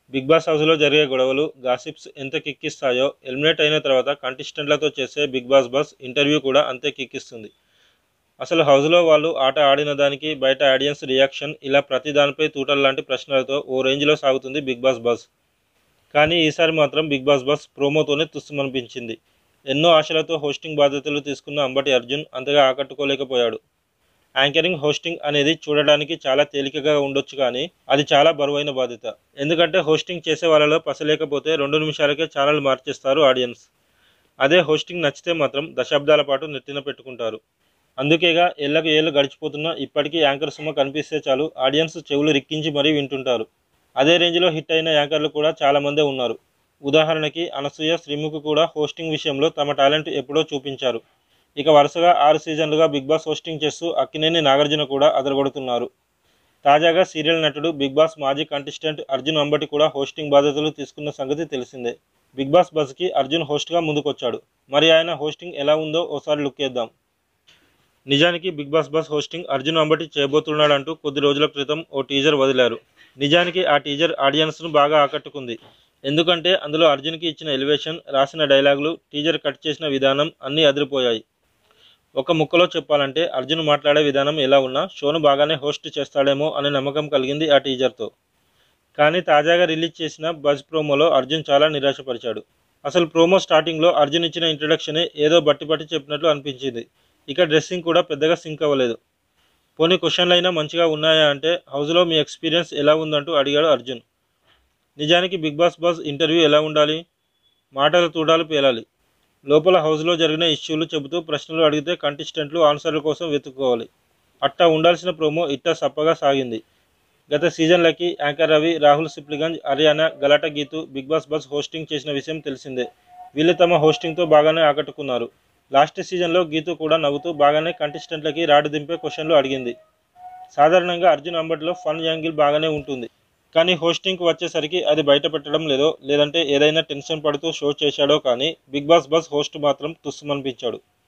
big boss హౌస్లో జరిగే గొడవలు గాసిప్స్ ఎంత కిక్కిస్తాయో ఎలిమినేట్ అయిన తర్వాత కంటెస్టెంట్లతో చేసే బిగ్ బాస్ బస్ ఇంటర్వ్యూ కూడా అంతే కిక్కిస్తుంది అసలు హౌస్లో వాళ్ళు ఆట ఆడిన దానికి బయట ఆడియన్స్ రియాక్షన్ ఇలా ప్రతి దానిపై తూటల్ లాంటి ప్రశ్నలతో ఓ రేంజ్లో సాగుతుంది బిగ్ బాస్ బస్ కానీ ఈసారి మాత్రం బిగ్ బాస్ బస్ ప్రోమోతోనే తుస్సుమనిపించింది ఎన్నో ఆశలతో హోస్టింగ్ బాధ్యతలు తీసుకున్న అంబటి అర్జున్ అంతగా ఆకట్టుకోలేకపోయాడు యాంకరింగ్ హోస్టింగ్ అనేది చూడడానికి చాలా తేలికగా ఉండొచ్చు కానీ అది చాలా బరువైన బాధ్యత ఎందుకంటే హోస్టింగ్ చేసే వాళ్ళలో పసలేకపోతే రెండు నిమిషాలకే ఛానల్ మార్చేస్తారు ఆడియన్స్ అదే హోస్టింగ్ నచ్చితే మాత్రం దశాబ్దాల పాటు నెత్తిన పెట్టుకుంటారు అందుకేగా ఏళ్ళకు ఏళ్ళు గడిచిపోతున్నా ఇప్పటికీ యాంకర్ సుమ కనిపిస్తే చాలు ఆడియన్స్ చెవులు రిక్కించి మరీ వింటుంటారు అదే రేంజ్లో హిట్ అయిన యాంకర్లు కూడా చాలామందే ఉన్నారు ఉదాహరణకి అనసూయ శ్రీముఖ్ కూడా హోస్టింగ్ విషయంలో తమ టాలెంట్ ఎప్పుడో చూపించారు ఇక వరుసగా ఆరు సీజన్లుగా బిగ్ బాస్ హోస్టింగ్ చేస్తూ అక్కినేని నాగార్జున కూడా అదరగొడుతున్నారు తాజాగా సీరియల్ నటుడు బిగ్ బాస్ మాజీ కంటెస్టెంట్ అర్జున్ అంబటి కూడా హోస్టింగ్ బాధ్యతలు తీసుకున్న సంగతి తెలిసిందే బిగ్ బాస్ బస్కి అర్జున్ హోస్ట్గా ముందుకొచ్చాడు మరి ఆయన హోస్టింగ్ ఎలా ఉందో ఓసారి లుక్ చేద్దాం నిజానికి Bigg Boss buzz hosting Arjun Ambati చేయబోతున్నాడంటూ కొద్ది రోజుల క్రితం ఓ టీజర్ వదిలారు నిజానికి ఆ టీజర్ ఆడియన్స్ను బాగా ఆకట్టుకుంది ఎందుకంటే అందులో అర్జున్కి ఇచ్చిన ఎలివేషన్ రాసిన డైలాగులు టీజర్ కట్ చేసిన విధానం అన్నీ అదిరిపోయాయి ఒక ముక్కలో చెప్పాలంటే అర్జున్ మాట్లాడే విధానం ఎలా ఉన్నా షోను బాగానే హోస్ట్ చేస్తాడేమో అనే నమ్మకం కలిగింది ఆ టీజర్తో కానీ తాజాగా రిలీజ్ చేసిన బజ్ ప్రోమోలో అర్జున్ చాలా నిరాశపరిచాడు అసలు ప్రోమో స్టార్టింగ్లో అర్జున్ ఇచ్చిన ఇంట్రడక్షనే ఏదో బట్టి పట్టి చెప్పినట్లు అనిపించింది ఇక డ్రెస్సింగ్ కూడా పెద్దగా సింక్ అవ్వలేదు పోనీ క్వశ్చన్లు అయినా మంచిగా ఉన్నాయా అంటే హౌస్లో మీ ఎక్స్పీరియన్స్ ఎలా ఉందంటూ అడిగాడు అర్జున్ నిజానికి బిగ్ బాస్ బాస్ ఇంటర్వ్యూ ఎలా ఉండాలి మాటల తూడాలు పేలాలి లోపల హౌస్లో జరిగిన ఇష్యూలు చెబుతూ ప్రశ్నలు అడిగితే కంటెస్టెంట్లు ఆన్సర్ల కోసం వెతుక్కోవాలి అట్టా ఉండాల్సిన ప్రోమో ఇట్టా సప్పగా సాగింది గత సీజన్లకి anchor Ravi Rahul Sipligunj Ariyana Galatta Geetu Bigg Boss buzz hosting చేసిన విషయం తెలిసిందే వీళ్ళు తమ హోస్టింగ్తో బాగానే ఆకట్టుకున్నారు లాస్ట్ సీజన్లో గీతు కూడా నవ్వుతూ బాగానే కంటెస్టెంట్లకి రాడు దింపే క్వశ్చన్లు అడిగింది సాధారణంగా అర్జున్ అంబటిలో ఫన్ యాంగిల్ బాగానే ఉంటుంది కానీ హోస్టింగ్కి వచ్చేసరికి అది బయట పెట్టడం లేదో లేదంటే ఏదైనా టెన్షన్ పడుతూ షో చేశాడో కానీ బిగ్ బాస్ బస్ హోస్ట్ మాత్రం తుస్సుమనిపించాడు